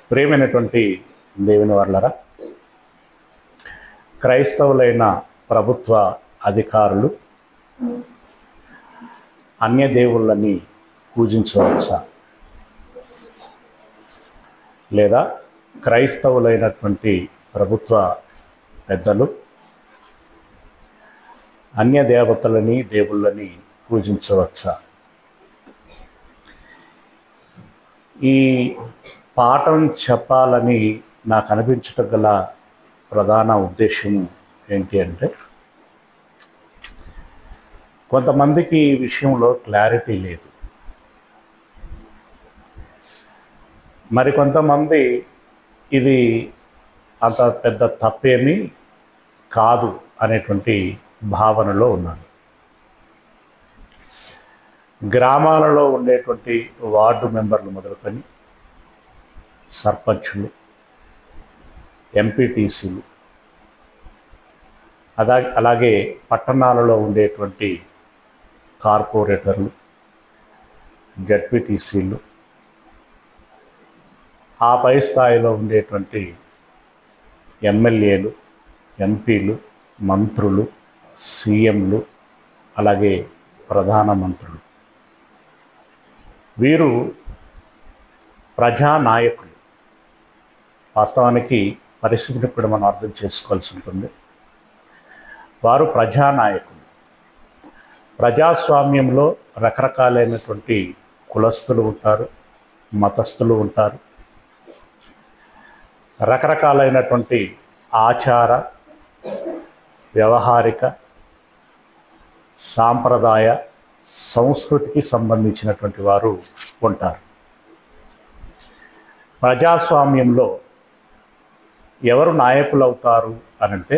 ప్రేమైనటువంటి దేవుని వర్లరా క్రైస్తవులైన ప్రభుత్వ అధికారులు అన్య దేవుళ్ళని పూజించవచ్చా లేదా క్రైస్తవులైనటువంటి ప్రభుత్వ పెద్దలు అన్య దేవతలని దేవుళ్ళని పూజించవచ్చా ఈ పాఠం చెప్పాలని నాకు అనిపించటం గల ప్రధాన ఉద్దేశం ఏంటి అంటే కొంతమందికి ఈ విషయంలో క్లారిటీ లేదు మరి కొంతమంది ఇది అంత పెద్ద తప్పేమీ కాదు అనేటువంటి భావనలో ఉన్నారు గ్రామాలలో ఉండేటువంటి వార్డు మెంబర్లు మొదలుకొని సర్పంచులు ఎంపీటీసీలు అలా అలాగే పట్టణాలలో ఉండేటువంటి కార్పొరేటర్లు జడ్పీటీసీలు ఆ పై స్థాయిలో ఉండేటువంటి ఎమ్మెల్యేలు ఎంపీలు మంత్రులు సీఎంలు అలాగే ప్రధానమంత్రులు వీరు ప్రజానాయకులు వాస్తవానికి పరిస్థితిని కూడా మనం అర్థం చేసుకోవాల్సి ఉంటుంది వారు ప్రజానాయకులు ప్రజాస్వామ్యంలో రకరకాలైనటువంటి కులస్తులు ఉంటారు మతస్థులు ఉంటారు రకరకాలైనటువంటి ఆచార వ్యవహారిక సాంప్రదాయ సంస్కృతికి సంబంధించినటువంటి వారు ఉంటారు ప్రజాస్వామ్యంలో ఎవరు నాయకులు అవుతారు అనంటే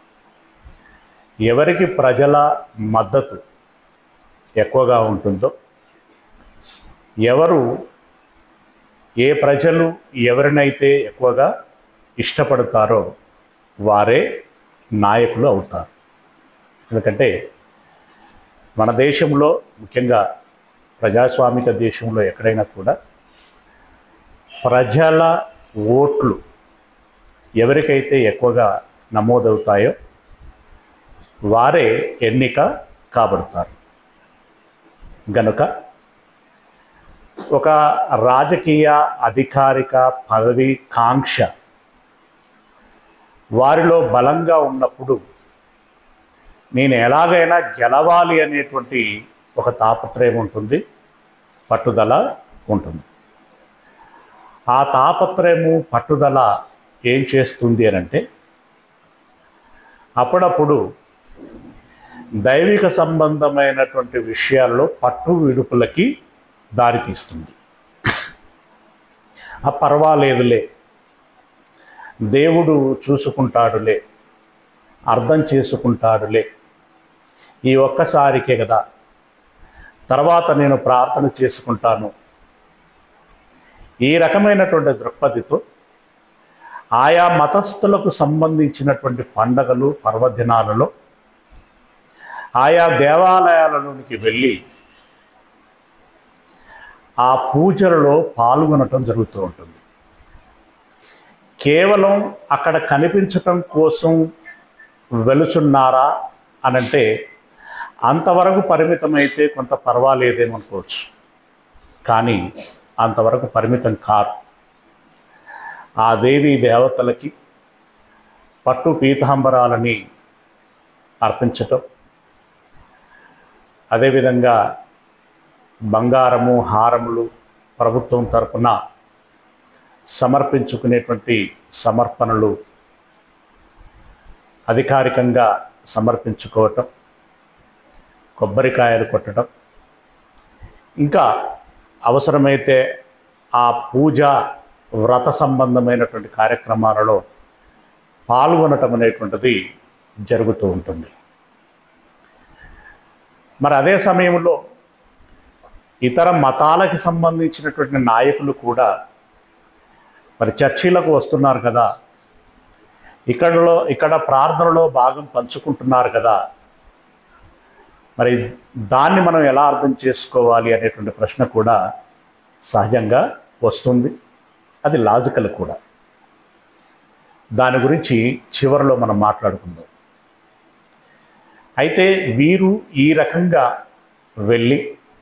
ఎవరికి ప్రజల మద్దతు ఎక్కువగా ఉంటుందో ఎవరు ఏ ప్రజలు ఎవరినైతే ఎక్కువగా ఇష్టపడతారో వారే నాయకులు అవుతారు ఎందుకంటే మన దేశంలో ముఖ్యంగా ప్రజాస్వామిక దేశంలో ఎక్కడైనా కూడా ప్రజల ఓట్లు ఎవరికైతే ఎక్కువగా నమోదవుతాయో వారే ఎన్నిక కాబడతారు గనుక ఒక రాజకీయ అధికారిక పదవి కాంక్ష వారిలో బలంగా ఉన్నప్పుడు నేను ఎలాగైనా గెలవాలి అనేటువంటి ఒక తాపత్రయం ఉంటుంది పట్టుదల ఉంటుంది ఆ తాపత్రయము పట్టుదల ఏం చేస్తుంది అని అంటే అప్పుడప్పుడు దైవిక సంబంధమైనటువంటి విషయాల్లో పట్టు విడుపులకి దారితీస్తుంది ఆ పర్వాలేదులే దేవుడు చూసుకుంటాడులే అర్థం చేసుకుంటాడులే ఈ ఒక్కసారికే కదా తర్వాత నేను ప్రార్థన చేసుకుంటాను ఈ రకమైనటువంటి దృక్పథితో ఆయా మతస్థులకు సంబంధించినటువంటి పండగలు పర్వదినాలలో ఆయా దేవాలయాలలోనికి వెళ్ళి ఆ పూజలలో పాల్గొనటం జరుగుతూ ఉంటుంది కేవలం అక్కడ కనిపించటం కోసం వెలుచున్నారా అనంటే అంతవరకు పరిమితమైతే కొంత పర్వాలేదేమనుకోవచ్చు కానీ అంతవరకు పరిమితం కారు ఆ దేవి దేవతలకి పట్టు పీతాంబరాలని అర్పించటం అదేవిధంగా బంగారము హారములు ప్రభుత్వం తరపున సమర్పించుకునేటువంటి సమర్పణలు అధికారికంగా సమర్పించుకోవటం కొబ్బరికాయలు కొట్టడం ఇంకా అవసరమైతే ఆ పూజ వ్రత సంబంధమైనటువంటి కార్యక్రమాలలో పాల్గొనటం అనేటువంటిది జరుగుతూ ఉంటుంది మరి అదే సమయంలో ఇతర మతాలకి సంబంధించినటువంటి నాయకులు కూడా మరి చర్చిలకు వస్తున్నారు కదా ఇక్కడలో ఇక్కడ ప్రార్థనలో భాగం పంచుకుంటున్నారు కదా మరి దాన్ని మనం ఎలా అర్థం చేసుకోవాలి అనేటువంటి ప్రశ్న కూడా సహజంగా వస్తుంది అది లాజికల్ కూడా దాని గురించి చివరిలో మనం మాట్లాడుకుందాం అయితే వీరు ఈ రకంగా వెళ్ళి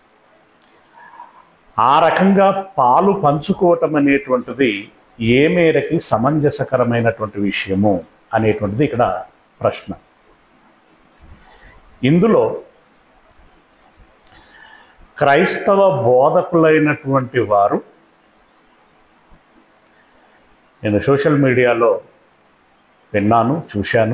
ఆ రకంగా పాలు పంచుకోవటం అనేటువంటిది ఏ మేరకి సమంజసకరమైనటువంటి విషయము అనేటువంటిది ఇక్కడ ప్రశ్న ఇందులో క్రైస్తవ బోధకులైనటువంటి వారు నేను సోషల్ మీడియాలో విన్నాను చూశాను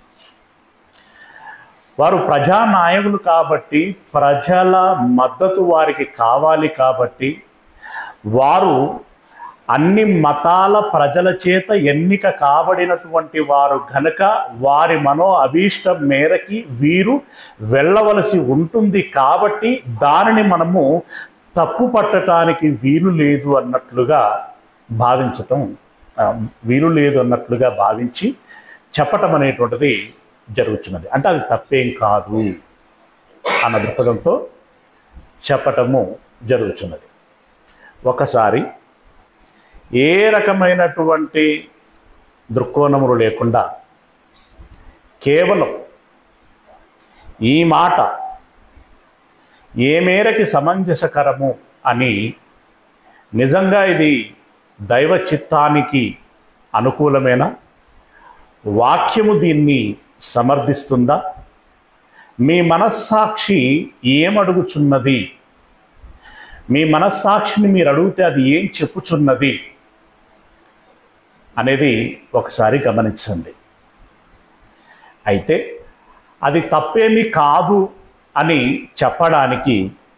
వారు ప్రజానాయకులు కాబట్టి ప్రజల మద్దతు వారికి కావాలి కాబట్టి వారు అన్ని మతాల ప్రజల చేత ఎన్నిక కాబడినటువంటి వారు గనక వారి మనో అభీష్టం మేరకి వీరు వెళ్ళవలసి ఉంటుంది కాబట్టి దానిని మనము తప్పు పట్టడానికి వీలు లేదు అన్నట్లుగా భావించటం ఆ, వీలు లేదు అన్నట్లుగా భావించి చెప్పటం అనేటువంటిది జరుగుతున్నది అంటే అది తప్పేం కాదు అన్న దృక్పథంతో చెప్పటము జరుగుతున్నది ఒకసారి ఏ రకమైనటువంటి దృక్కోణములు లేకుండా కేవలం ఈ మాట ఏ మేరకి సమంజసకరము అని నిజంగా ఇది దైవ చిత్తానికి అనుకూలమేనా వాక్యము దీన్ని సమర్థిస్తుందా మీ మనస్సాక్షి ఏమడుగుచున్నది మీ మనస్సాక్షిని మీరు అడిగితే అది ఏం చెప్పుచున్నది అనేది ఒకసారి గమనించండి అయితే అది తప్పేమీ కాదు అని చెప్పడానికి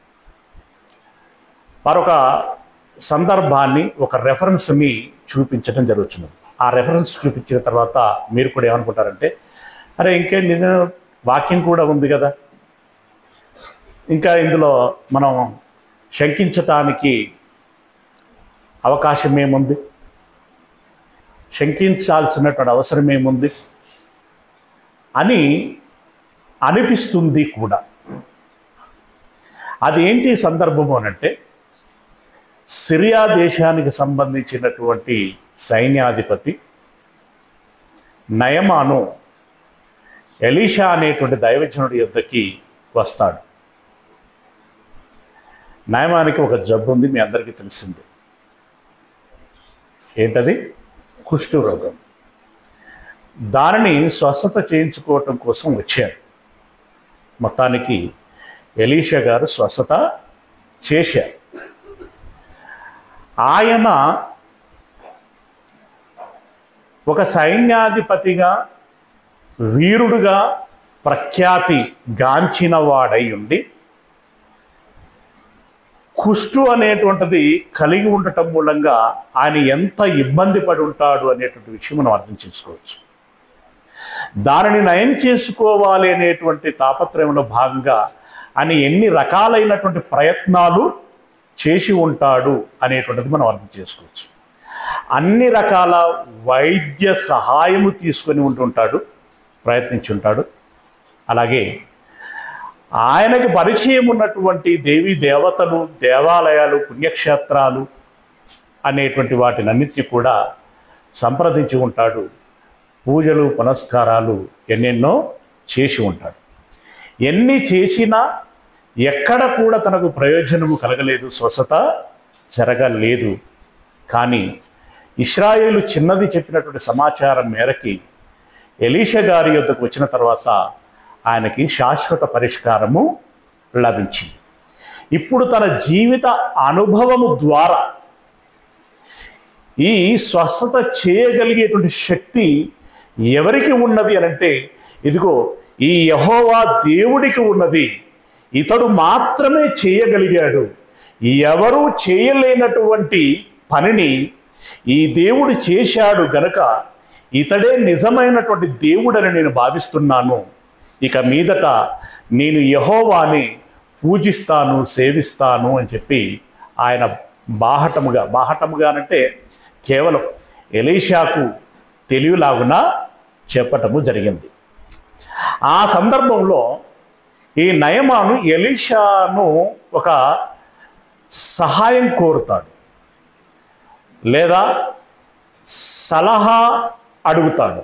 మరొక సందర్భాన్ని ఒక రెఫరెన్స్ని చూపించడం జరుగుతున్నది ఆ రెఫరెన్స్ చూపించిన తర్వాత మీరు కూడా ఏమనుకుంటారంటే అరే ఇంకేం నిజం వాక్యం కూడా ఉంది కదా ఇంకా ఇందులో మనం శంకించటానికి అవకాశం ఏముంది శంకించాల్సినటువంటి అవసరం ఏముంది అని అనిపిస్తుంది కూడా అది ఏంటి సందర్భము అనంటే సిరియా దేశానికి సంబంధించినటువంటి సైన్యాధిపతి నయమాను ఎలీషా అనేటువంటి దైవజనుడి యుద్ధకి వస్తాడు నయమానికి ఒక జబ్బు ఉంది మీ అందరికీ తెలిసింది ఏంటది కుష్టు రోగం దానిని స్వస్థత చేయించుకోవటం కోసం వచ్చారు మొత్తానికి ఎలీషా గారు స్వస్థత చేశారు ఆయన ఒక సైన్యాధిపతిగా వీరుడుగా ప్రఖ్యాతి గాంచిన వాడై ఉండి కుష్టు అనేటువంటిది కలిగి ఉండటం మూలంగా ఆయన ఎంత ఇబ్బంది పడి ఉంటాడు అనేటువంటి విషయం మనం అర్థం చేసుకోవచ్చు దానిని నయం చేసుకోవాలి అనేటువంటి తాపత్రయంలో భాగంగా ఆయన ఎన్ని రకాలైనటువంటి ప్రయత్నాలు చేసి ఉంటాడు అనేటువంటిది మనం అర్థం చేసుకోవచ్చు అన్ని రకాల వైద్య సహాయము తీసుకొని ఉంటుంటాడు ప్రయత్నించి ఉంటాడు అలాగే ఆయనకి పరిచయం ఉన్నటువంటి దేవీ దేవతలు దేవాలయాలు పుణ్యక్షేత్రాలు అనేటువంటి వాటినన్నిటిని కూడా సంప్రదించి ఉంటాడు పూజలు పునస్కారాలు ఎన్నెన్నో చేసి ఉంటాడు ఎన్ని చేసినా ఎక్కడ కూడా తనకు ప్రయోజనము కలగలేదు స్వస్థత జరగలేదు కానీ ఇస్రాయేలు చిన్నది చెప్పినటువంటి సమాచారం మేరకి ఎలీష గారి యొద్దకు వచ్చిన తర్వాత ఆయనకి శాశ్వత పరిష్కారము లభించింది ఇప్పుడు తన జీవిత అనుభవము ద్వారా ఈ స్వస్థత చేయగలిగేటువంటి శక్తి ఎవరికి ఉన్నది అని అంటే ఇదిగో ఈ యహోవా దేవుడికి ఉన్నది ఇతడు మాత్రమే చేయగలిగాడు ఎవరు చేయలేనటువంటి పనిని ఈ దేవుడు చేశాడు గనక ఇతడే నిజమైనటువంటి దేవుడని నేను భావిస్తున్నాను ఇక మీదట నేను యహోవాని పూజిస్తాను సేవిస్తాను అని చెప్పి ఆయన బాహటముగా బాహటముగా అంటే కేవలం ఎలీషాకు తెలియలాగున చెప్పటము జరిగింది ఆ సందర్భంలో ఈ నయమాను ఎలీషాను ఒక సహాయం కోరుతాడు లేదా సలహా అడుగుతాడు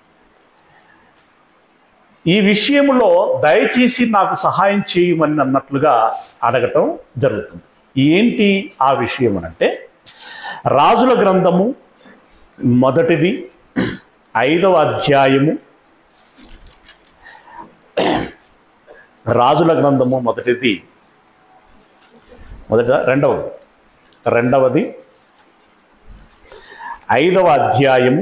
ఈ విషయంలో దయచేసి నాకు సహాయం చేయమని అన్నట్లుగా అడగటం జరుగుతుంది ఏంటి ఆ విషయం అంటే రాజుల గ్రంథము మొదటిది ఐదవ అధ్యాయము రాజుల గ్రంథము మొదటిది మొదట రెండవది రెండవది ఐదవ అధ్యాయము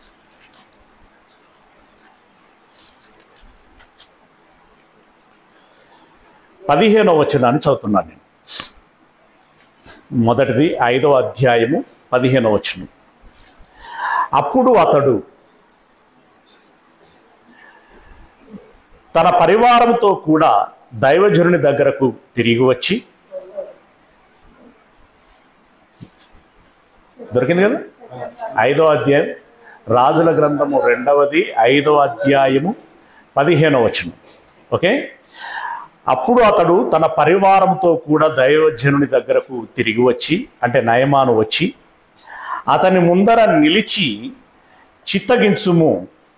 పదిహేనవ వచనాన్ని చదువుతున్నాను నేను మొదటిది ఐదవ అధ్యాయము పదిహేనవ వచనం అప్పుడు అతడు తన పరివారంతో కూడా దైవజనుని దగ్గరకు తిరిగి వచ్చి దొరికింది కదా ఐదో అధ్యాయం రాజుల గ్రంథము రెండవది ఐదో అధ్యాయము పదిహేనవ వచనం ఓకే అప్పుడు అతడు తన పరివారంతో కూడా దైవజనుని దగ్గరకు తిరిగి వచ్చి అంటే నయమాను వచ్చి అతని ముందర నిలిచి చిత్తగించుము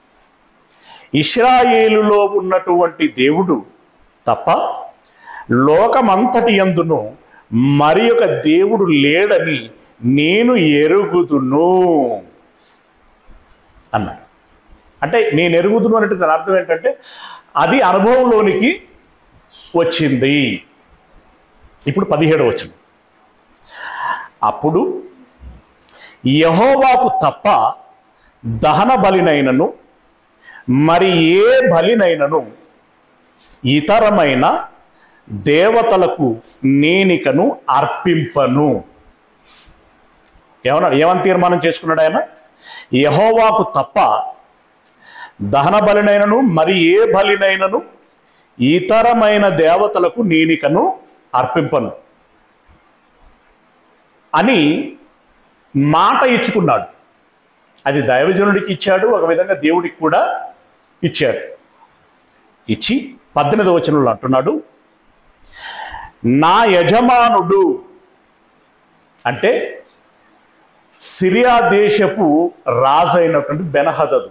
ఇస్రాయేలులో ఉన్నటువంటి దేవుడు తప్ప లోకమంతటి యందును మరి ఒక దేవుడు లేడని నేను ఎరుగుదును అన్నాడు అంటే నేను ఎరుగుదును అంటే దాని అర్థం ఏంటంటే అది అనుభవంలోనికి వచ్చింది ఇప్పుడు పదిహేడు వచ్చింది అప్పుడు యహోవాకు తప్ప దహన బలినైనను మరి ఏ బలినైనను ఇతరమైన దేవతలకు నేనికను అర్పింపను ఏమన్నా ఏమని తీర్మానం చేసుకున్నాడు ఆయన యహోవాకు తప్ప దహన బలినైనను మరి ఏ బలినైనను ఇతరమైన దేవతలకు నేనికను అర్పింపను అని మాట ఇచ్చుకున్నాడు అది దైవజనుడికి ఇచ్చాడు ఒక విధంగా దేవుడికి కూడా ఇచ్చాడు ఇచ్చి పద్దెనిమిది వచనంలో అంటున్నాడు నా యజమానుడు అంటే సిరియా దేశపు రాజైనటువంటి బెనహదదు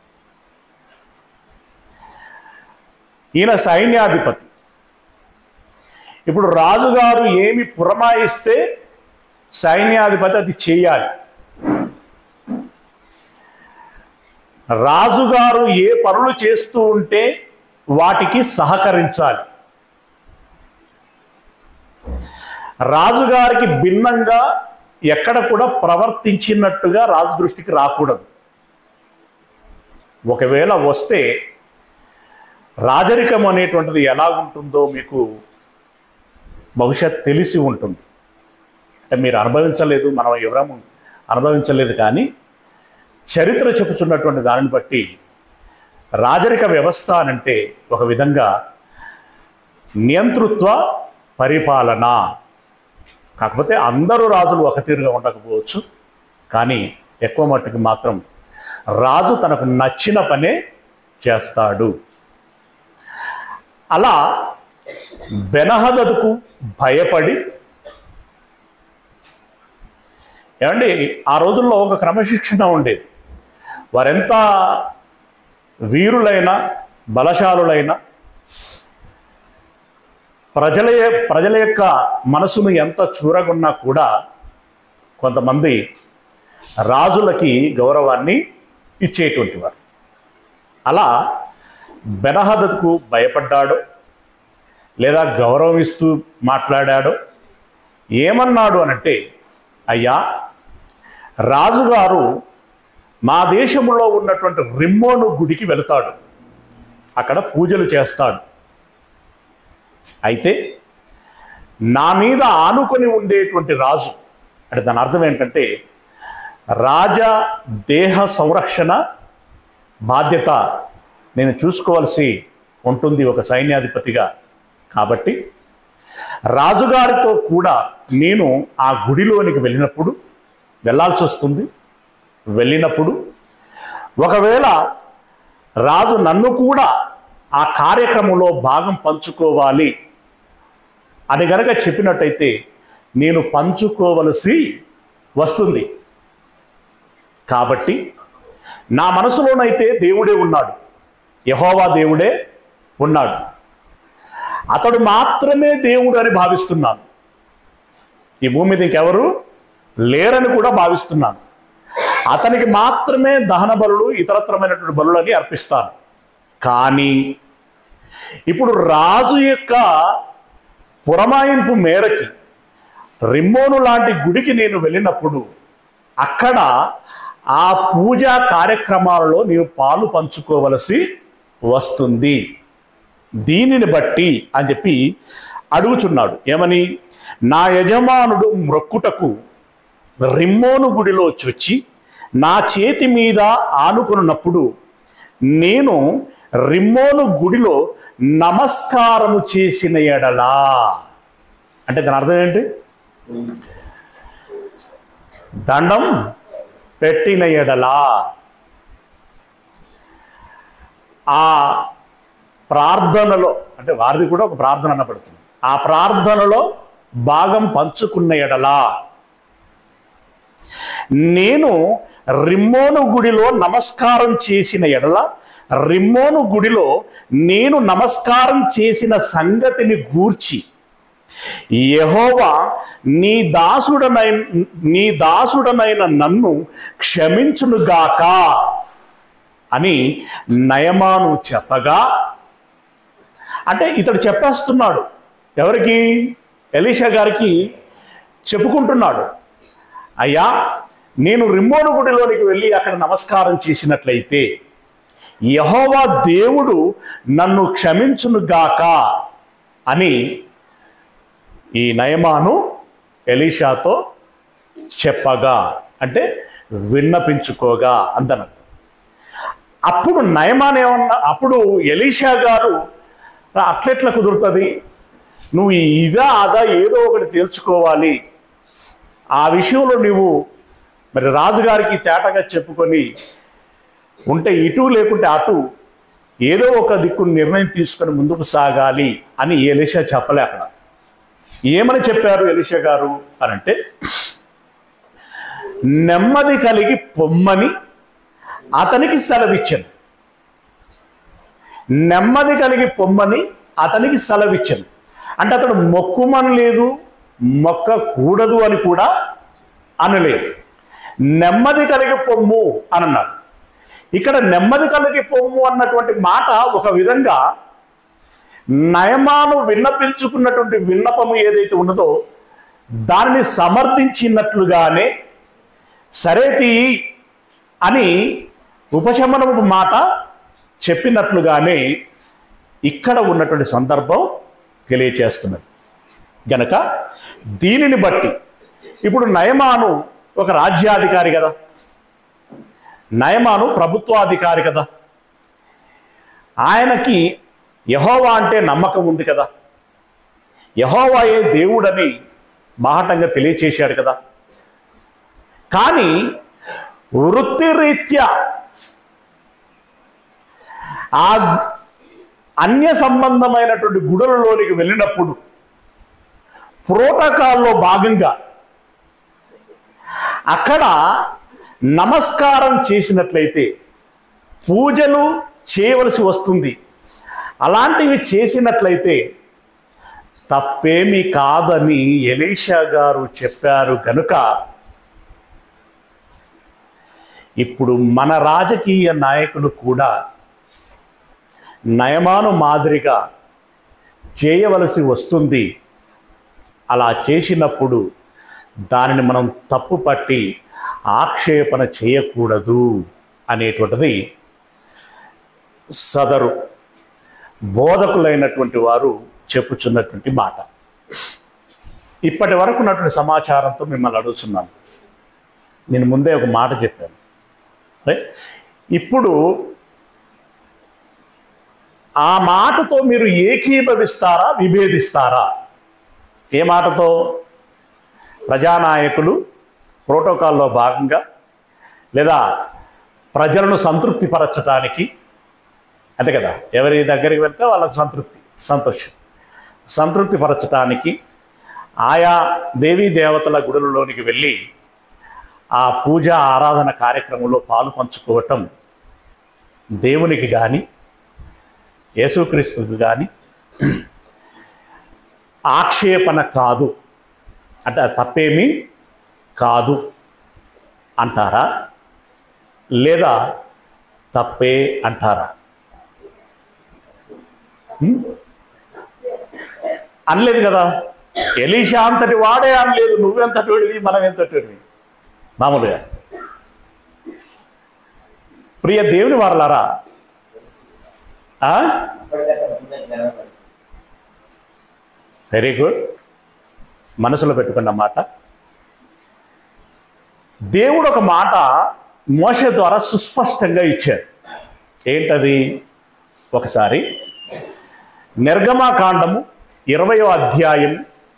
ఈయన సైన్యాధిపతి ఇప్పుడు రాజుగారు ఏమి పురమాయిస్తే సైన్యాధిపతి అది చేయాలి రాజుగారు ఏ పనులు చేస్తూ ఉంటే వాటికి సహకరించాలి రాజుగారికి భిన్నంగా ఎక్కడ కూడా ప్రవర్తించినట్టుగా రాజు దృష్టికి రాకూడదు ఒకవేళ వస్తే రాజరికం అనేటువంటిది ఎలా ఉంటుందో మీకు భవిష్యత్ తెలిసి ఉంటుంది అంటే మీరు అనుభవించలేదు మనం ఎవరము అనుభవించలేదు కానీ చరిత్ర చెప్పుచున్నటువంటి దానిని బట్టి రాజరిక వ్యవస్థ అనంటే ఒక విధంగా నియంతృత్వ పరిపాలన కాకపోతే అందరూ రాజులు ఒక తీరుగా ఉండకపోవచ్చు కానీ ఎక్కువ మట్టుకు మాత్రం రాజు తనకు నచ్చిన పనే చేస్తాడు అలా బెనహదదుకు భయపడి ఏమండి ఆ రోజుల్లో ఒక క్రమశిక్షణ ఉండేది వారెంత వీరులైన బలశాలులైన ప్రజల ప్రజల యొక్క మనసును ఎంత చూరగొన్నా కూడా కొంతమంది రాజులకి గౌరవాన్ని ఇచ్చేటువంటి వారు అలా బెనహదకు భయపడ్డాడు లేదా గౌరవం ఇస్తూ మాట్లాడాడు ఏమన్నాడు అనంటే అయ్యా రాజుగారు మా దేశంలో ఉన్నటువంటి రిమ్మోను గుడికి వెళతాడు అక్కడ పూజలు చేస్తాడు అయితే నా మీద ఆనుకొని ఉండేటువంటి రాజు అంటే దాని అర్థం ఏంటంటే రాజా దేహ సంరక్షణ బాధ్యత నేను చూసుకోవాల్సి ఉంటుంది ఒక సైన్యాధిపతిగా కాబట్టి రాజుగారితో కూడా నేను ఆ గుడిలోనికి వెళ్ళినప్పుడు వెళ్ళాల్సి వస్తుంది వెళ్ళినప్పుడు ఒకవేళ రాజు నన్ను కూడా ఆ కార్యక్రమంలో భాగం పంచుకోవాలి అని గనక చెప్పినట్టయితే నేను పంచుకోవలసి వస్తుంది కాబట్టి నా మనసులోనైతే దేవుడే ఉన్నాడు యహోవా దేవుడే ఉన్నాడు అతడు మాత్రమే దేవుడు అని భావిస్తున్నాను ఈ భూమి మీద ఇంకెవరు లేరని కూడా భావిస్తున్నాను అతనికి మాత్రమే దహన బలులు ఇతరత్రమైనటువంటి బలులని అర్పిస్తాను కానీ ఇప్పుడు రాజు యొక్క పురమాయింపు మేరకి రిమ్మోను లాంటి గుడికి నేను వెళ్ళినప్పుడు అక్కడ ఆ పూజా కార్యక్రమాలలో నీవు పాలు పంచుకోవలసి వస్తుంది దీనిని బట్టి అని చెప్పి అడుగుచున్నాడు ఏమని నా యజమానుడు మ్రొక్కుటకు రిమ్మోను గుడిలో చొచ్చి నా చేతి మీద ఆనుకున్నప్పుడు నేను రిమ్మోను గుడిలో నమస్కారము చేసిన ఎడలా అంటే దాని అర్థం ఏంటి దండం పెట్టిన ఎడలా ఆ ప్రార్థనలో అంటే వారిది కూడా ఒక ప్రార్థన అనబడుతుంది ఆ ప్రార్థనలో భాగం పంచుకున్న ఎడలా నేను రిమ్మోను గుడిలో నమస్కారం చేసిన ఎడల రిమ్మోను గుడిలో నేను నమస్కారం చేసిన సంగతిని గూర్చి యెహోవా నీ దాసుడనై నీ దాసుడనైన నన్ను క్షమించునుగాక అని నయమాను చెప్పగా అంటే ఇతడు చెప్పేస్తున్నాడు ఎవరికి ఎలీషా గారికి చెప్పుకుంటున్నాడు అయ్యా నేను రిమ్మోను గుడిలోనికి వెళ్ళి అక్కడ నమస్కారం చేసినట్లయితే యహోవా దేవుడు నన్ను క్షమించునుగాక అని ఈ నయమాను ఎలీషాతో చెప్పగా అంటే విన్నపించుకోగా అందనర్థం అప్పుడు నయమాన్ ఏమన్నా అప్పుడు ఎలీషా గారు "రా, అట్లెట్లా కుదురుతుంది నువ్వు ఇదా అదా ఏదో ఒకటి తేల్చుకోవాలి ఆ విషయంలో నువ్వు మరి రాజుగారికి తేటగా చెప్పుకొని ఉంటే ఇటు లేకుంటే అటు ఏదో ఒక దిక్కు నిర్ణయం తీసుకొని ముందుకు సాగాలి అని ఎలిషా చెప్పలే అక్కడ ఏమని చెప్పారు ఎలిషా గారు అని అంటే నెమ్మది కలిగి పొమ్మని అతనికి సెలవిచ్చాను నెమ్మది కలిగి పొమ్మని అతనికి సెలవిచ్చాను అంటే అతడు మొక్కుమని లేదు మొక్కకూడదు అని కూడా అనలేదు నెమ్మది కలిగి పొమ్ము అని అన్నాడు ఇక్కడ నెమ్మది కలిగి పొమ్ము అన్నటువంటి మాట ఒక విధంగా నయమాను విన్నపించుకున్నటువంటి విన్నపము ఏదైతే ఉన్నదో దానిని సమర్థించినట్లుగానే సరే తీయి అని ఉపశమనము మాట చెప్పినట్లుగానే ఇక్కడ ఉన్నటువంటి సందర్భం తెలియచేస్తున్నది గనక దీనిని బట్టి ఇప్పుడు నయమాను ఒక రాజ్యాధికారి కదా నయమాను ప్రభుత్వాధికారి కదా ఆయనకి యహోవా అంటే నమ్మకం ఉంది కదా యహోవాయే దేవుడని మాహటంగా తెలియచేశాడు కదా కానీ వృత్తిరీత్యా ఆ అన్య సంబంధమైనటువంటి గుడులలోనికి వెళ్ళినప్పుడు ప్రోటోకాల్లో భాగంగా అక్కడ నమస్కారం చేసినట్లయితే పూజలు చేయవలసి వస్తుంది అలాంటివి చేసినట్లయితే తప్పేమీ కాదని ఎలీషా గారు చెప్పారు గనుక ఇప్పుడు మన రాజకీయ నాయకులు కూడా నయమాను మాదిరిగా చేయవలసి వస్తుంది అలా చేసినప్పుడు దానిని మనం తప్పు పట్టి ఆక్షేపణ చేయకూడదు అనేటువంటిది సదరు బోధకులైనటువంటి వారు చెప్పుచున్నటువంటి మాట ఇప్పటి వరకు ఉన్నటువంటి సమాచారంతో మిమ్మల్ని అడుగుతున్నాను నేను ముందే ఒక మాట చెప్పాను రైట్? ఇప్పుడు ఆ మాటతో మీరు ఏకీభవిస్తారా విభేదిస్తారా ఏ మాటతో ప్రజానాయకులు ప్రోటోకాల్లో భాగంగా లేదా ప్రజలను సంతృప్తిపరచడానికి అంతే కదా ఎవరి దగ్గరికి వెళ్తే వాళ్ళకి సంతృప్తి సంతోషం సంతృప్తిపరచటానికి ఆయా దేవీ దేవతల గుడులలోనికి వెళ్ళి ఆ పూజ ఆరాధన కార్యక్రమంలో పాలు పంచుకోవటం దేవునికి కానీ యేసుక్రీస్తుకు కానీ ఆక్షేపణ కాదు అంటే అది తప్పేమీ కాదు అంటారా లేదా తప్పే అంటారా హ్మ్? అనలేదు కదా ఎలీషా అంతటి వాడే అనలేదు నువ్వెంతటివి మనం ఎంతటివి మామూలుగా ప్రియ దేవుని వారలారా ఆ? వెరీ గుడ్ మనసులో పెట్టుకున్న మాట దేవుడు ఒక మాట మోస ద్వారా సుస్పష్టంగా ఇచ్చాడు ఏంటది ఒకసారి నిర్గమాకాండము ఇరవయో అధ్యాయం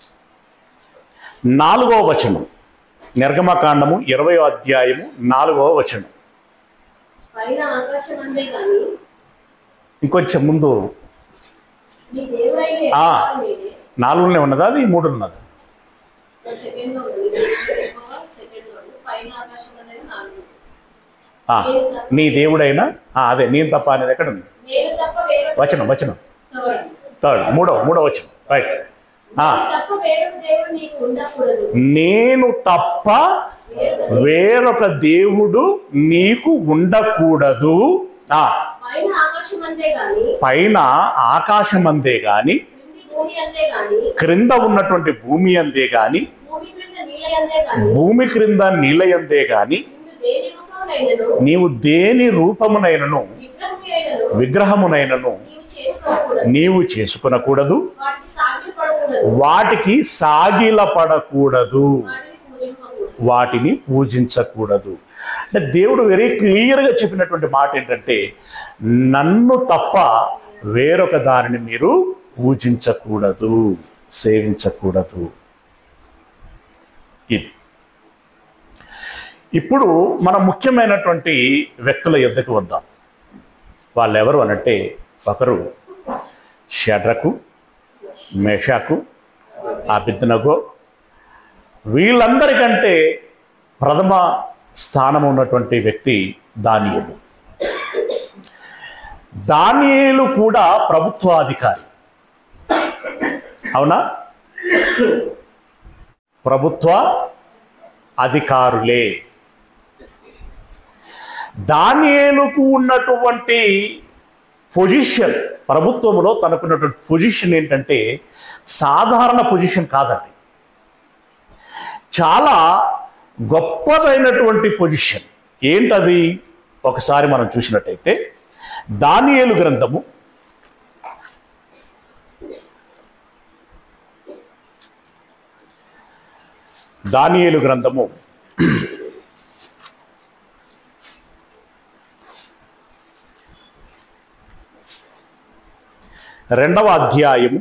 నాలుగవ వచనం నిర్గమకాండము ఇరవయో అధ్యాయము నాలుగవ వచనం పైన ఆకాశం అందే కానీ ఇంకొంచెం ముందు నీ దేవుడైన ఆ. యెహోవా మీదే నాలుగులోనే ఉన్నదా అది మూడు ఉన్నదా సెకండ్ లో ఉంది యెహోవా సెకండ్ లో ఉంది పైన ఆకాశం అందే నాలుగు ఆ, నీ దేవుడైనా ఆ, అదే నేను తప్ప అనేది ఎక్కడ ఉంది నేను తప్ప వేరే వచనం వచనం థర్డ్. థర్డ్ మూడో మూడో వచనం రైట్ ఆ, నేను తప్ప వేరే దేవుడు నీకు ఉండకూడదు నేను తప్ప వేరొక వేరొక దేవుడు నీకు ఉండకూడదు ఆ పైన ఆకాశం అంతే గాని పైన ఆకాశం అందే గాని క్రింది భూమి అంతే గాని క్రింద ఉన్నటువంటి భూమి అందే గాని భూమి క్రింద నీళ్ళ అంతే గాని భూమి క్రింద నీలయందే గాని నిన్ను దేని రూపంలో నీవు దేని రూపమునైనను విగ్రహము అయినను విగ్రహమునైనను నీవు చేసుకోకూడదు నీవు చేసుకునకూడదు వాటికి సాగిలు పడకూడదు వాటికి సాగిల పడకూడదు వాటిని పూజింపకూడదు వాటిని పూజించకూడదు అంటే దేవుడు వెరీ క్లియర్గా చెప్పినటువంటి మాట ఏంటంటే నన్ను తప్ప వేరొక దానిని మీరు పూజించకూడదు సేవించకూడదు ఇది ఇప్పుడు మన ముఖ్యమైనటువంటి వ్యక్తుల యుద్ధకు వద్దాం వాళ్ళు ఎవరు అనంటే ఒకరు షడ్రకు మేషాకు అభిజ్ఞగో వీళ్ళందరికంటే ప్రథమ స్థానం ఉన్నటువంటి వ్యక్తి దానియేలు దానియేలు కూడా ప్రభుత్వాధికారి అవునా ప్రభుత్వ అధికారులే దానియేలుకు ఉన్నటువంటి పొజిషన్ ప్రభుత్వంలో తనకున్నటువంటి పొజిషన్ ఏంటంటే సాధారణ పొజిషన్ కాదండి చాలా గొప్పదైనటువంటి పొజిషన్ ఏంటది ఒకసారి మనం చూసినట్టయితే దానియేలు గ్రంథము దానియేలు గ్రంథము రెండవ అధ్యాయము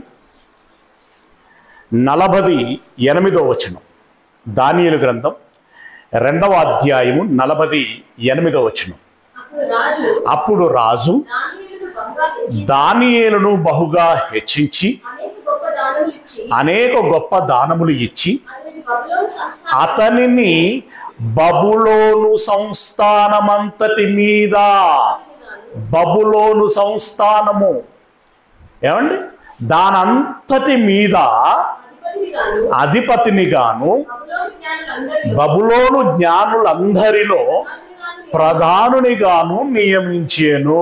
నలభది ఎనిమిదో వచనం దానియేలు గ్రంథం రెండవ అధ్యాయము నలభది ఎనిమిదో వచనం అప్పుడు రాజు అప్పుడు రాజు దానియేలును బహుగా తెచ్చి దానియేలును బహుగా హెచ్చించి అనేక గొప్ప దానములు ఇచ్చి అనేక గొప్ప దానములు ఇచ్చి అతని బబులోను సంస్థానం అతనిని బబులోను సంస్థానమంతటి మీద బబులోను సంస్థానము ఏమండి దానంతటి మీద అధిపతిగాను అధిపతిని గాను బబులోను జ్ఞానులందరిలో బబులోను జ్ఞానులందరిలో ప్రధానునిగాను ప్రధానునిగాను నియమించాను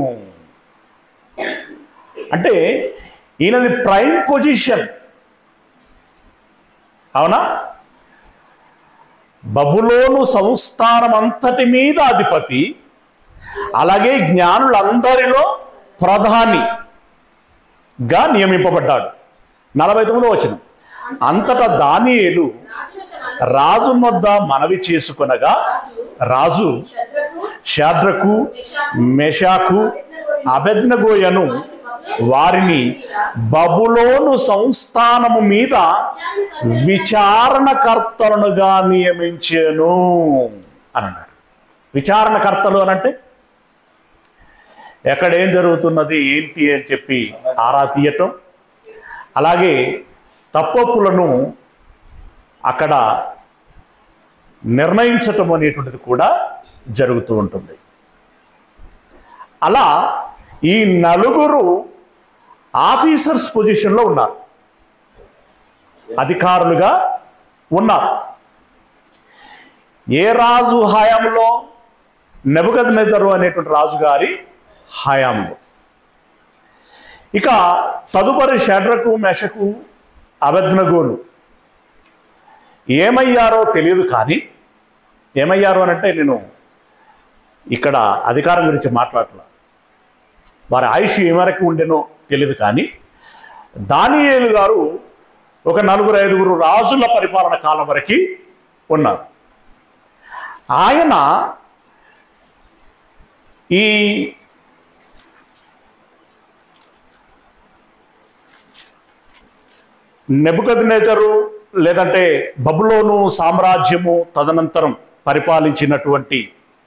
అంటే ఈయనది ప్రైమ్ పొజిషన్ అవునా బబులోను సంస్థానం అంతటి మీద అధిపతి అలాగే జ్ఞానులందరిలో ప్రధానిగా నియమింపబడ్డాడు నలభై తొమ్మిదో వచనం అంతటా దానియేలు రాజుల తన రాజు వద్ద మనవి చేసుకొనగా రాజు రాజు శద్రకు షాద్రకు మెషాకు మెషాకు అబెద్నగోయను వారిని బబులోను సంస్థానము మీద విచారణకర్తలుగా నియమించాను అని అన్నాడు విచారణకర్తలు అని అంటే ఎక్కడ ఏం జరుగుతున్నది ఏంటి అని చెప్పి ఆరా తీయటం అలాగే తప్పొప్పులను అక్కడ నిర్ణయించటం అనేటువంటిది కూడా జరుగుతూ ఉంటుంది అలా ఈ నలుగురు ఆఫీసర్స్ పొజిషన్లో ఉన్నారు అధికారులుగా ఉన్నారు ఏ రాజు హయాంలో నెబద్ అనేటువంటి రాజుగారి హయాంలో ఇక తదుపరి షడ్రకు మెషకు అబద్నగోలు ఏమయ్యారో తెలియదు కానీ ఏమయ్యారు అని అంటే నేను ఇక్కడ అధికారం గురించి మాట్లాడట్లా వారి ఆయుష్ ఏ మేరకు ఉండేనో తెలియదు కానీ దానియేలు గారు ఒక నలుగురు ఐదుగురు రాజుల పరిపాలన కాలం వరకు ఉన్నారు ఆయన ఈ నెబుకద్నేజరు లేదంటే బబులోను సామ్రాజ్యము తదనంతరం పరిపాలించినటువంటి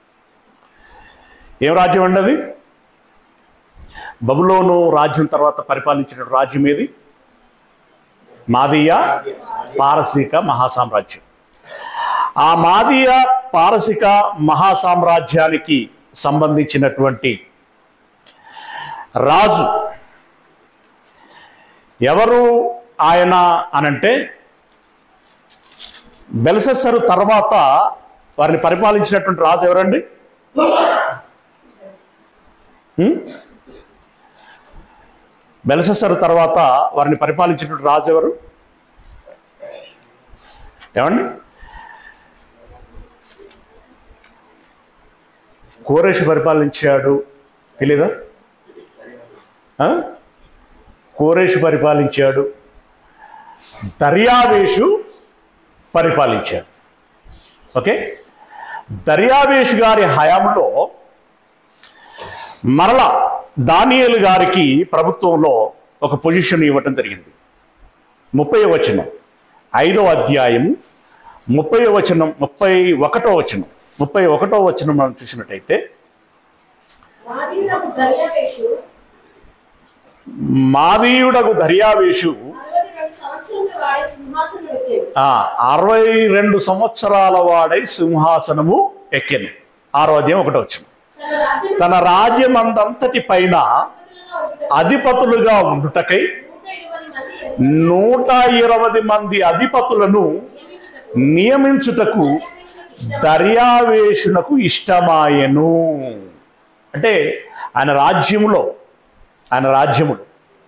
ఏం రాజ్యం అండి అది బబులోను రాజ్యం తర్వాత పరిపాలించిన రాజ్యం ఏది మాదీయ పారసీక మహాసామ్రాజ్యం ఆ మాదీయ పారసిక మహాసామ్రాజ్యానికి సంబంధించినటువంటి రాజు ఎవరు ఆయన అనంటే బెల్సెస్సరు తర్వాత వారిని పరిపాలించినటువంటి రాజు ఎవరండి హ్మ్? బెల్సెస్సరు తర్వాత వారిని పరిపాలించినటువంటి రాజు ఎవరు ఏమండి కోరేషు పరిపాలించాడు తెలీదా ఆ? కోరేషు పరిపాలించాడు దర్యావేషు పరిపాలించాడు ఓకే దర్యావేషు గారి హయాంలో మరలా దానియేలు గారికి ప్రభుత్వంలో ఒక పొజిషన్ ఇవ్వటం జరిగింది ముప్పై వచనం ఐదో అధ్యాయము ముప్పై వచనం ముప్పై ఒకటో వచనం ముప్పై ఒకటో వచనం మనం చూసినట్టయితే మాదీయుడకు దర్యావేషు మాదీయుడకు దర్యావేషు అరవై రెండు సంవత్సరములు వాడే సింహాసనం ఎక్కాడు ఆ, అరవై రెండు సంవత్సరాల వాడై సింహాసనము ఎక్కెను ఆరో అధ్యాయం ఒకటో వచ్చిన తన రాజ్యం తన రాజ్యం అందంతటి పైన అధిపతులుగా ఉండుటకై నూట ఇరవై మంది నూట ఇరవై మంది అధిపతులను నియమించుటకు నియమించుటకు దర్యావేషునకు ఇష్టం దర్యావేషునకు ఇష్టమాయను అంటే ఆయన రాజ్యములో ఆయన రాజ్యములు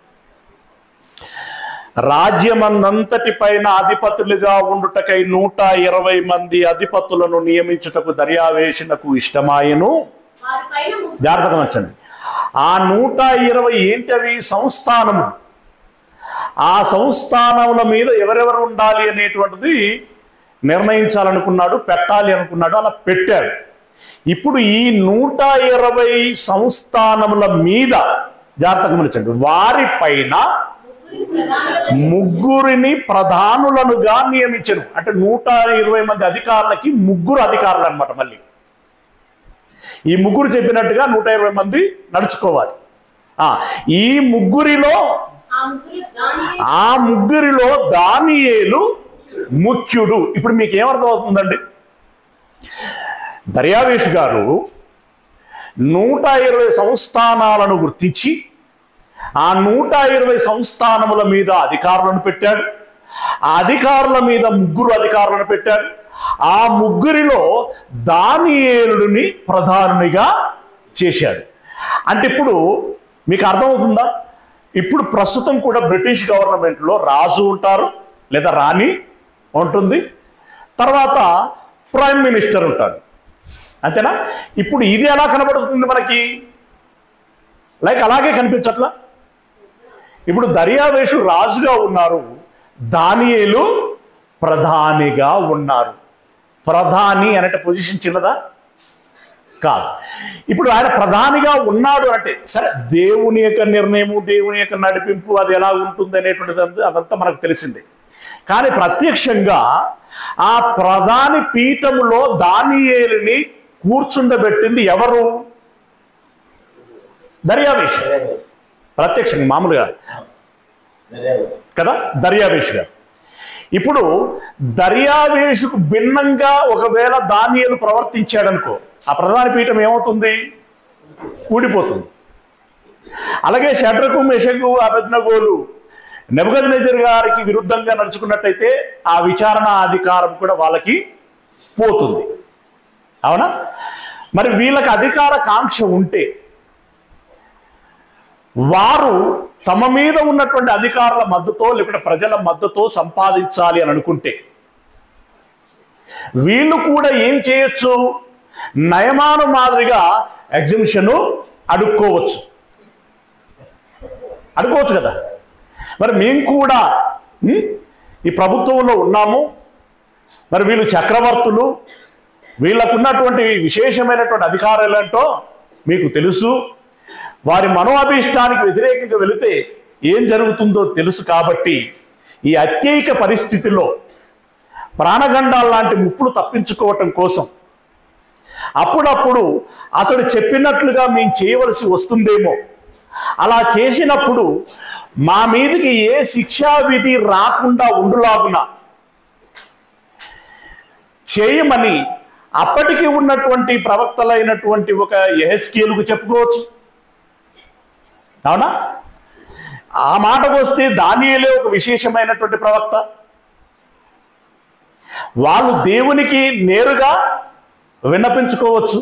రాజ్యమన్నంతటి పైన అధిపతులుగా ఉండుటకై నూట ఇరవై మంది అధిపతులను నియమించుటకు దర్యావేషునకు ఇష్టమాయను వారి పైన ముగ్గురు జాగ్రత్తగా నచ్చండి ఆ నూట ఇరవై ఏంటవి సంస్థానము ఆ సంస్థానముల మీద ఎవరెవరు ఉండాలి అనేటువంటిది నిర్ణయించాలనుకున్నాడు పెట్టాలి అనుకున్నాడు అలా పెట్టాడు ఇప్పుడు ఈ నూట ఇరవై సంస్థానముల మీద జాగ్రత్తగా గమనించండి వారి పైన ముగ్గురిని ప్రధానులుగా ముగ్గురిని ప్రధానులనుగా నియమించను అంటే నూట ఇరవై మంది అధికారులకి ముగ్గురు అధికారులు అనమాట మళ్ళీ ఈ ముగ్గురు చెప్పినట్టుగా నూట ఇరవై మంది నడుచుకోవాలి ఆ, ఈ ముగ్గురిలో ఆ ముగ్గురు దాని ఆ ముగ్గురిలో దానియేలు ముఖ్యుడు ఇప్పుడు మీకు ఏమర్థం అవుతుందండి దర్యావేష్ గారు నూట ఇరవై సంస్థానాలను గుర్తించి ఆ నూట ఇరవై సంస్థానముల మీద అధికారులను పెట్టాడు ఆ అధికారుల మీద ముగ్గురు అధికారులను పెట్టాడు ఆ ముగ్గురిలో దానియేలుడిని ప్రధానునిగా చేశాడు అంటే ఇప్పుడు మీకు అర్థమవుతుందా ఇప్పుడు ప్రస్తుతం కూడా బ్రిటిష్ గవర్నమెంట్లో రాజు ఉంటారు లేదా రాణి ఉంటుంది తర్వాత ప్రైమ్ మినిస్టర్ ఉంటాడు అంతేనా ఇప్పుడు ఇది ఎలా కనబడుతుంది మనకి లైక్ అలాగే కనిపించట్లా ఇప్పుడు దర్యావేషు రాజుగా ఉన్నారు దానియేలు ప్రధానిగా ఉన్నారు ప్రధాని అనే పొజిషన్ చిన్నదా కాదు ఇప్పుడు ఆయన ప్రధానిగా ఉన్నాడు అంటే సరే దేవుని యొక్క నిర్ణయము దేవుని యొక్క నడిపింపు అది ఎలా ఉంటుంది అనేటువంటిది అంత- అదంతా మనకు తెలిసిందే కానీ ప్రత్యక్షంగా ఆ ప్రధాని పీఠములో దానియేలుని కూర్చుండబెట్టింది ఎవరు దర్యావేష్ ప్రత్యక్షంగా మామూలుగా కదా దర్యావేష్ గారు ఇప్పుడు దర్యావేషుకు భిన్నంగా ఒకవేళ దానియలు ప్రవర్తించాడనుకో ఆ ప్రధాన పీఠం ఏమవుతుంది ఊడిపోతుంది అలాగే షడ్రకు మెషకు అభిజ్ఞగోలు నెబద్ గారికి విరుద్ధంగా నడుచుకున్నట్టయితే ఆ విచారణ అధికారం కూడా వాళ్ళకి పోతుంది అవునా మరి వీళ్ళకి అధికార కాంక్ష ఉంటే వారు తమ మీద ఉన్నటువంటి అధికారుల మద్దతో లేకుంటే ప్రజల మద్దతో సంపాదించాలి అని అనుకుంటే వీళ్ళు కూడా ఏం చేయొచ్చు నయమాను మాదిరిగా ఎగ్జిబిషన్ అడుక్కోవచ్చు అడుకోవచ్చు కదా మరి మేము కూడా ఉం, ఈ ప్రభుత్వంలో ఉన్నాము మరి వీళ్ళు చక్రవర్తులు వీళ్ళకున్నటువంటి విశేషమైనటువంటి అధికారాలు ఏంటో మీకు తెలుసు వారి మనోఅభీష్టానికి వ్యతిరేకంగా వెళితే ఏం జరుగుతుందో తెలుసు కాబట్టి ఈ అత్యయిక పరిస్థితిలో ప్రాణగండాల లాంటి ముప్పులు తప్పించుకోవటం కోసం అప్పుడప్పుడు అతడు చెప్పినట్లుగా మేము చేయవలసి వస్తుందేమో అలా చేసినప్పుడు మా మీదకి ఏ శిక్షా విధి రాకుండా ఉండులాగున చేయమని అప్పటికి ఉన్నటువంటి ప్రవక్తలైనటువంటి ఒక ఎహెస్కేలుకు చెప్పుకోవచ్చు అవునా ఆ మాటకు వస్తే దానియలే ఒక విశేషమైనటువంటి ప్రవక్త వాళ్ళు దేవునికి నేరుగా విన్నపించుకోవచ్చు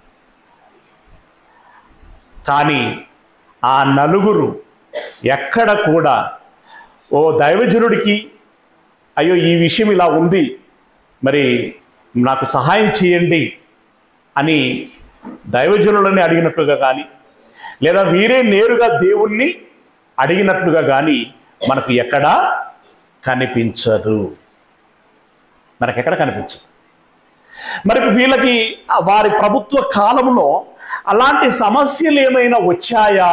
కానీ ఆ నలుగురు ఎక్కడ కూడా ఓ దైవజనుడికి అయ్యో ఈ విషయం ఇలా ఉంది మరి నాకు సహాయం చేయండి అని దైవజనులని అడిగినట్లుగా కానీ లేదా వీరే నేరుగా దేవుణ్ణి అడిగినట్లుగా కానీ మనకు ఎక్కడా కనిపించదు మనకెక్కడ కనిపించదు మరి వీళ్ళకి వారి ప్రభుత్వ కాలంలో అలాంటి సమస్యలు ఏమైనా వచ్చాయా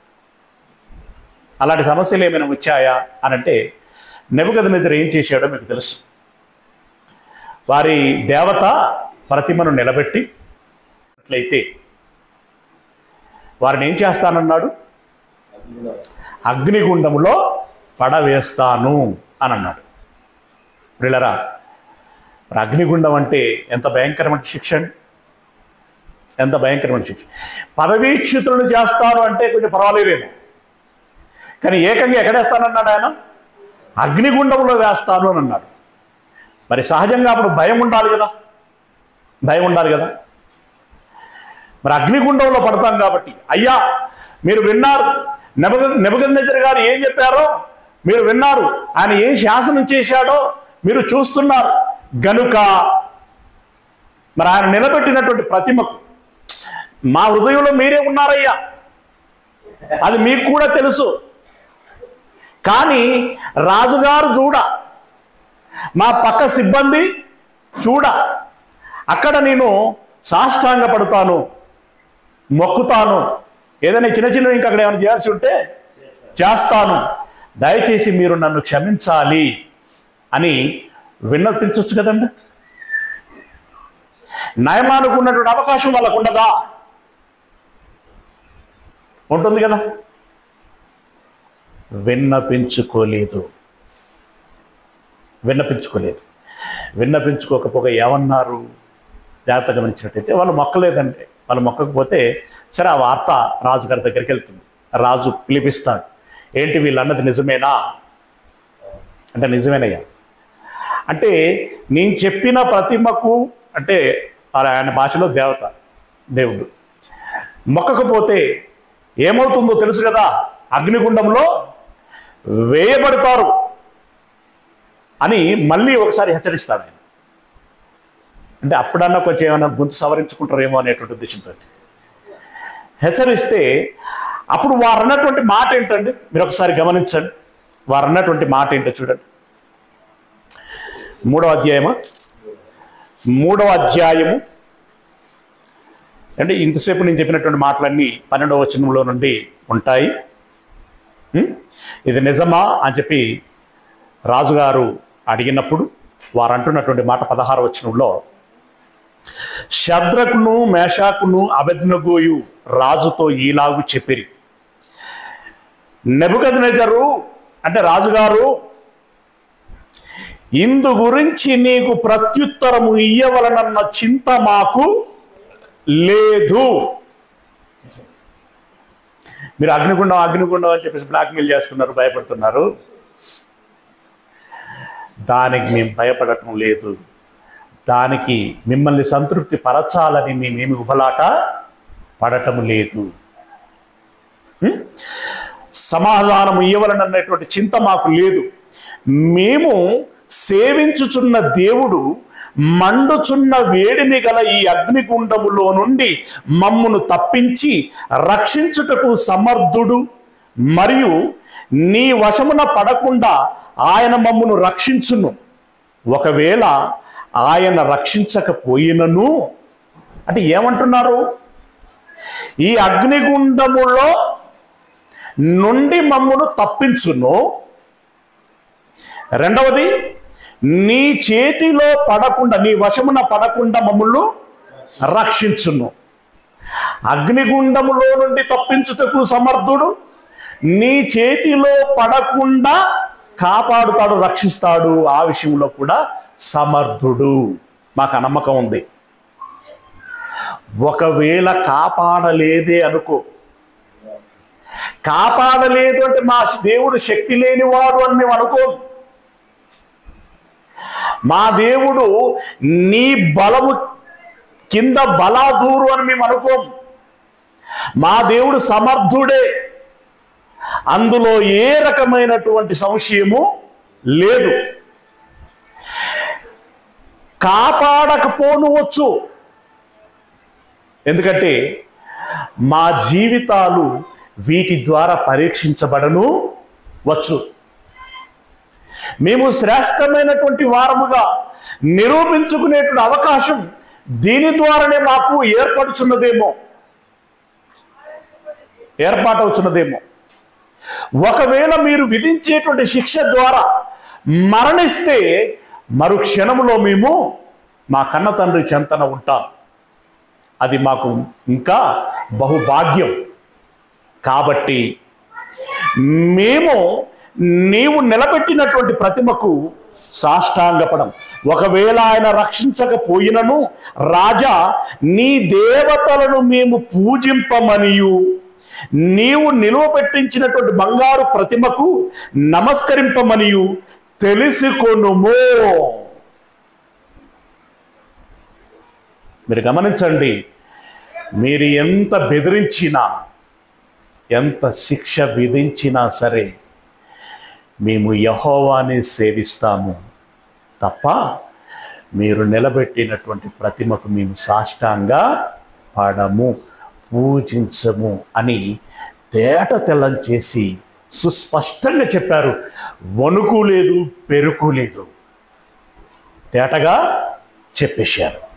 అలాంటి సమస్యలు ఏమైనా వచ్చాయా అని అంటే నెబద్ ఏం చేశాడో మీకు తెలుసు వారి దేవత ప్రతిమను నిలబెట్టి అట్లయితే వారిని ఏం చేస్తానన్నాడు అగ్నిగుండములో పడవేస్తాను అని అన్నాడు ప్రిలరా మరి అగ్నిగుండం అంటే ఎంత భయంకరమైన శిక్ష అండి ఎంత భయంకరమైన శిక్ష పదవీచ్యుతులను చేస్తాను అంటే కొంచెం పర్వాలేదేమో కానీ ఏకంగా ఎక్కడేస్తానన్నాడు ఆయన అగ్నిగుండంలో వేస్తాను అని అన్నాడు మరి సహజంగా అప్పుడు భయం ఉండాలి కదా భయం ఉండాలి కదా మరి అగ్నిగుండంలో పడతాం కాబట్టి అయ్యా మీరు విన్నారు నెబగ నెబగన్నెజర్ గారు ఏం చెప్పారో మీరు విన్నారు ఆయన ఏం శాసనం చేశాడో మీరు చూస్తున్నారు గనుక మరి ఆయన నిలబెట్టినటువంటి ప్రతిమకు మా హృదయంలో మీరే ఉన్నారయ్యా అది మీకు కూడా తెలుసు కానీ రాజుగారు చూడ మా పక్క సిబ్బంది చూడ అక్కడ నేను సాష్టాంగ పడతాను మొక్కుతాను ఏదైనా చిన్న చిన్న ఇంకా అక్కడ ఏమైనా చేయాల్సి ఉంటే చేస్తాను దయచేసి మీరు నన్ను క్షమించాలి అని విన్నపించవచ్చు కదండి నయమానికి ఉన్నటువంటి అవకాశం వాళ్ళకు ఉండదా ఉంటుంది కదా విన్నపించుకోలేదు విన్నపించుకోలేదు విన్నపించుకోకపోగా ఏమన్నారు జాగ్రత్త గమనించినట్టయితే వాళ్ళు మొక్కలేదంటే వాళ్ళు మొక్కకపోతే సరే ఆ వార్త రాజుగారి దగ్గరికి వెళ్తుంది రాజు పిలిపిస్తాడు ఏంటి వీళ్ళు అన్నది నిజమేనా అంటే నిజమేనయ్యా అంటే నేను చెప్పిన ప్రతిమకు అంటే ఆయన భాషలో దేవత దేవుడు మొక్కకపోతే ఏమవుతుందో తెలుసు కదా అగ్నిగుండంలో వేయబడతారు అని మళ్ళీ ఒకసారి హెచ్చరిస్తాడు ఆయన అంటే అప్పుడన్నా కొంచెం ఏమైనా గొంతు సవరించుకుంటారేమో అనేటువంటి ఉద్దేశంతో హెచ్చరిస్తే అప్పుడు వారు అన్నటువంటి మాట ఏంటండి మీరు ఒకసారి గమనించండి వారు అన్నటువంటి మాట ఏంటో చూడండి మూడవ అధ్యాయమా మూడవ అధ్యాయము అంటే ఇంతసేపు నేను చెప్పినటువంటి మాటలన్నీ పన్నెండవ వచనంలో నుండి ఉంటాయి ఉం? ఇది నిజమా అని చెప్పి రాజుగారు అడిగినప్పుడు వారు అంటున్నటువంటి మాట పదహారు వచనంలో శద్రకును మేషాకును అబెద్నగోయు రాజుతో ఈలాగు చెప్పిరి నెబుకద్నెజరు అంటే రాజుగారు ఇందు గురించి నీకు ప్రత్యుత్తరము ఇయ్యవలనన్న చింత మాకు లేదు మీరు అగ్నిగుండం అగ్నిగుండం అని చెప్పేసి బ్లాక్మెయిల్ చేస్తున్నారు భయపడుతున్నారు దానికి మేము భయపడటం లేదు దానికి మిమ్మల్ని సంతృప్తి పరచాలని మేమేమి ఉబలాట పడటం లేదు హ్మ్? సమాధానం ఇవ్వలనన్నటువంటి చింత మాకు లేదు మేము సేవించుచున్న దేవుడు మండుచున్న వేడిని గల ఈ అగ్నిగుండములో నుండి మమ్మును తప్పించి రక్షించుటకు సమర్థుడు మరియు నీ వశమున పడకుండా ఆయన మమ్మును రక్షించును ఒకవేళ ఆయన రక్షించకపోయినను అంటే ఏమంటున్నారు ఈ అగ్నిగుండములో నుండి మమ్మును తప్పించును రెండవది నీ చేతిలో పడకుండా నీ వశమున పడకుండా మమ్ములు రక్షించును అగ్నిగుండములో నుండి తప్పించుటకు సమర్థుడు నీ చేతిలో పడకుండా కాపాడుతాడు రక్షిస్తాడు ఆ విషయంలో కూడా సమర్థుడు మాకు ఆ నమ్మకం ఉంది ఒకవేళ కాపాడలేదే అనుకో కాపాడలేదు అంటే మా దేవుడు శక్తి లేనివాడు అని మేము అనుకోం మా దేవుడు నీ బలము కింద బలాదూరు అని మేము అనుకోం మా దేవుడు సమర్థుడే అందులో ఏ రకమైనటువంటి సంశయము లేదు కాపాడకపోనువచ్చు ఎందుకంటే మా జీవితాలు వీటి ద్వారా పరీక్షించబడను వచ్చు మేము శ్రేష్టమైనటువంటి వారముగా నిరూపించుకునేటువంటి అవకాశం దీని ద్వారానే మాకు ఏర్పడుచున్నదేమో ఏర్పాటవుతున్నదేమో ఒకవేళ మీరు విధించేటువంటి శిక్ష ద్వారా మరణిస్తే మరు క్షణములో మేము మా కన్న తండ్రి చెంతన ఉంటాం అది మాకు ఇంకా బహుభాగ్యం కాబట్టి మేము నీవు నిలబెట్టినటువంటి ప్రతిమకు సాష్టాంగపడం ఒకవేళ ఆయన రక్షించకపోయినను రాజా నీ దేవతలను మేము పూజింపమనియు నీవు నిలువ పెట్టించినటువంటి బంగారు ప్రతిమకు నమస్కరింపమనియు తెలుసుకొనుము మీరు గమనించండి మీరు ఎంత బెదిరించినా ఎంత శిక్ష విధించినా సరే మేము యహోవాని సేవిస్తాము తప్ప మీరు నిలబెట్టినటువంటి ప్రతిమకు మేము సాష్టాంగా పాడము పూజించము అని తేట తెల్లం చేసి సుస్పష్టంగా చెప్పారు వణుకు లేదు పెరుకు లేదు తేటగా చెప్పేశారు